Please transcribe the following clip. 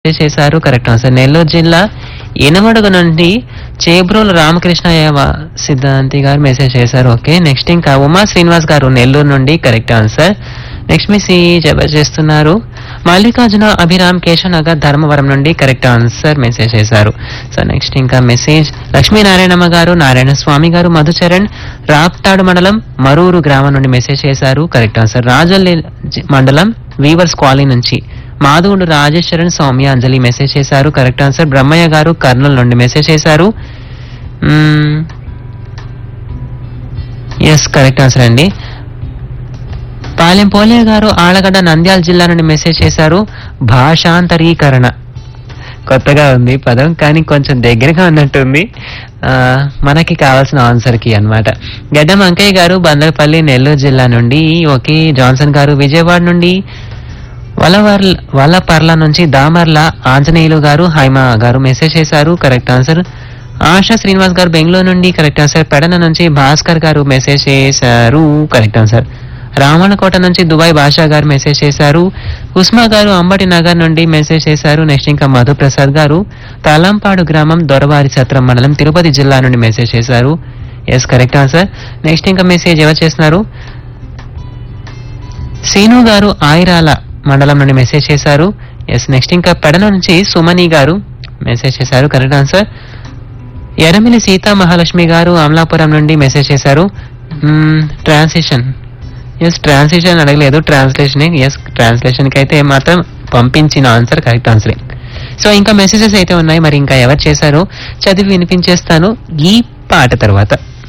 చేశారు correct answer Nellore జిల్లా ఎనమడుగు నుండి చేబ్రోలు రామకృష్ణయ్య సిద్ధాంతి గారు మెసేజ్ చేశారు ఓకే నెక్స్ట్ ఇంకా ఉమా శ్రీనివాస్ గారు నెల్లూరు నుండి కరెక్ట్ ఆన్సర్ నెక్స్ట్ మెసేజ్ ఎవరు చేస్తున్నారు మల్లికార్జున అభిరామ్ కేశవనగర్ ధర్మవరం నుండి కరెక్ట్ ఆన్సర్ మెసేజ్ చేశారు సో నెక్స్ట్ ఇంకా మెసేజ్ లక్ష్మీనారాయణమ్మ గారు నారాయణ స్వామి గారు మధుచరణ్ రాప్తాడు మండలం మరూరు గ్రామం నుండి మెసేజ్ చేశారు కరెక్ట్ ఆన్సర్ రాజల్లి జి- మండలం వీవర్స్ కాలనీ నుంచి మాధవుడు రాజేశ్వరన్ సౌమ్య అంజలి మెసేజ్ చేశారు కరెక్ట్ ఆన్సర్ బ్రహ్మయ్య గారు కర్నూలు నుండి మెసేజ్ చేశారు ఎస్ కరెక్ట్ ఆన్సర్ అండి పాలెం పోలే గారు ఆలగడ్డ నంద్యాల జిల్లా నుండి మెసేజ్ చేశారు భాషాంతరీకరణ కొత్తగా ఉంది పదం కానీ కొంచెం దగ్గరగా ఉన్నట్టుంది ఆ, మనకి కావాల్సిన ఆన్సర్ కి అనమాట గడ్డం అంకయ్య గారు బందరపల్లి నెల్లూరు జిల్లా నుండి ఓకే జాన్సన్ గారు విజయవాడ నుండి వలవర్ల వలపర్ల నుంచి దామర్ల ఆంజనేయులు గారు హైమ గారు మెసేజ్ చేశారు కరెక్ట్ ఆన్సర్ ఆశా శ్రీనివాస్ గారు బెంగళూరు నుండి కరెక్ట్ ఆన్సర్ పెడన నుంచి భాస్కర్ గారు మెసేజ్ చేశారు కరెక్ట్ ఆన్సర్ రామణకోట నుంచి దుబాయ్ భాషా గారు మెసేజ్ చేశారు ఉస్మా గారు అంబటి నగర్ నుండి మెసేజ్ చేశారు నెక్స్ట్ ఇంకా మధుప్రసాద్ గారు తలంపాడు గ్రామం దొరవారి సత్రం మండలం తిరుపతి జిల్లా నుండి మెసేజ్ చేశారు ఎస్ కరెక్ట్ ఆన్సర్ నెక్స్ట్ ఇంకా మెసేజ్ ఎవరు చేస్తున్నారు సీను గారు ఆయిరాల మండలం నుండి మెసేజ్ చేశారు ఎస్ నెక్స్ట్ ఇంకా పెడన నుంచి సుమని గారు మెసేజ్ చేశారు కరెక్ట్ ఆన్సర్ ఎరమిలి సీతా మహాలక్ష్మి గారు అమలాపురం నుండి మెసేజ్ చేశారు ట్రాన్సిషన్ ఎస్ ట్రాన్సిషన్ అడగలేదు ట్రాన్స్లేషన్ ఎస్ ట్రాన్స్లేషన్ కి అయితే మాత్రం పంపించిన ఆన్సర్ కరెక్ట్ ఆన్సర్ సో ఇంకా మెసేజెస్ అయితే ఉన్నాయి మరి ఇంకా ఎవరు చేశారో చదివి వినిపించేస్తాను ఈ పాట తర్వాత